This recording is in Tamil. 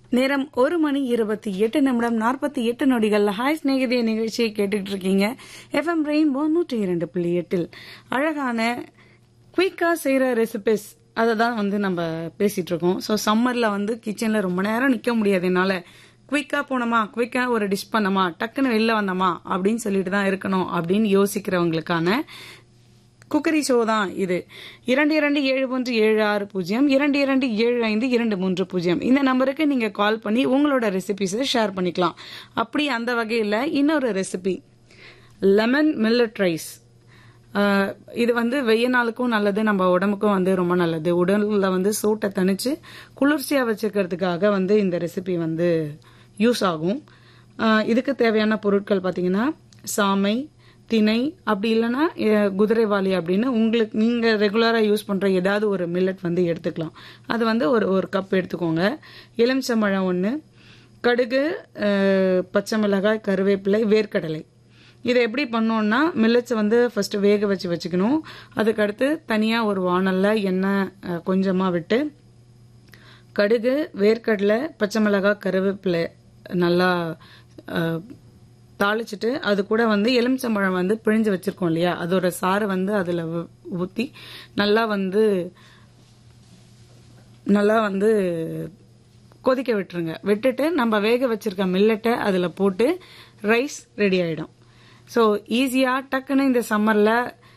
நேரம் ஒரு மணி இருபத்தி எட்டு நிமிடம் நாற்பத்தி எட்டு நொடிகள் ஹாய் ஸ்நேகிதிய நிகழ்ச்சியை கேட்டுட்டு இருக்கீங்க எஃப்எம் ரெயின்போ நூற்றி இரண்டு புள்ளி எட்டில் அழகான குயிக்கா செய்யற ரெசிபிஸ் அதை தான் வந்து நம்ம பேசிட்டு இருக்கோம் ஸோ சம்மர்ல வந்து கிச்சன்ல ரொம்ப நேரம் நிக்க முடியாது என்னால குயிக்கா போனோமா குயிக்கா ஒரு டிஷ் பண்ணோமா டக்குன்னு வெளில வந்தோமா அப்படின்னு சொல்லிட்டு தான் இருக்கணும் அப்படின்னு யோசிக்கிறவங்களுக்கான குக்கரி ஷோ தான் இது இரண்டு இரண்டு ஏழு ஒன்று ஏழு ஆறு பூஜ்ஜியம் இரண்டு இரண்டு ஏழு ஐந்து இரண்டு மூன்று பூஜ்ஜியம் இந்த நம்பருக்கு நீங்க கால் பண்ணி உங்களோட ரெசிபிஸை ஷேர் பண்ணிக்கலாம் அப்படி அந்த வகையில் இன்னொரு ரெசிபி லெமன் மில்லட் ரைஸ் இது வந்து வெய்ய நாளுக்கும் நல்லது நம்ம உடம்புக்கும் வந்து ரொம்ப நல்லது உடல்ல வந்து சூட்டை தணிச்சு குளிர்ச்சியா வச்சுக்கிறதுக்காக வந்து இந்த ரெசிபி வந்து யூஸ் ஆகும் ஆஹ் இதுக்கு தேவையான பொருட்கள் பார்த்தீங்கன்னா சாமை திணை அப்படி இல்லைன்னா அஹ், குதிரைவாலி அப்படின்னு உங்களுக்கு நீங்க ரெகுலரா யூஸ் பண்ற ஏதாவது ஒரு மில்லட் வந்து எடுத்துக்கலாம் அது வந்து ஒரு ஒரு கப் எடுத்துக்கோங்க எலுமிச்சம்பழம் ஒன்று கடுகு அஹ், பச்சை மிளகாய் கருவேப்பிலை வேர்க்கடலை இதை எப்படி பண்ணோம்னா மில்லட்ஸை வந்து ஃபர்ஸ்ட் வேக வச்சு வச்சுக்கணும் அதுக்கடுத்து தனியாக ஒரு வானல்ல எண்ணெய் அஹ், கொஞ்சமா விட்டு கடுகு வேர்க்கடலை பச்சை மிளகாய் கருவேப்பிலை நல்லா அஹ், தாளிச்சிட்டு அது கூட வந்து எலுமிச்சம்பழம் வந்து பிழிஞ்சு வச்சிருக்கோம் இல்லையா அதோட சாறு வந்து அதில் ஊற்றி நல்லா வந்து நல்லா வந்து கொதிக்க விட்டுருங்க விட்டுட்டு நம்ம வேக வச்சிருக்க மில்லட்டை அதில் போட்டு ரைஸ் ரெடி ஆயிடும் ஸோ ஈஸியாக டக்குன்னு இந்த சம்மரில்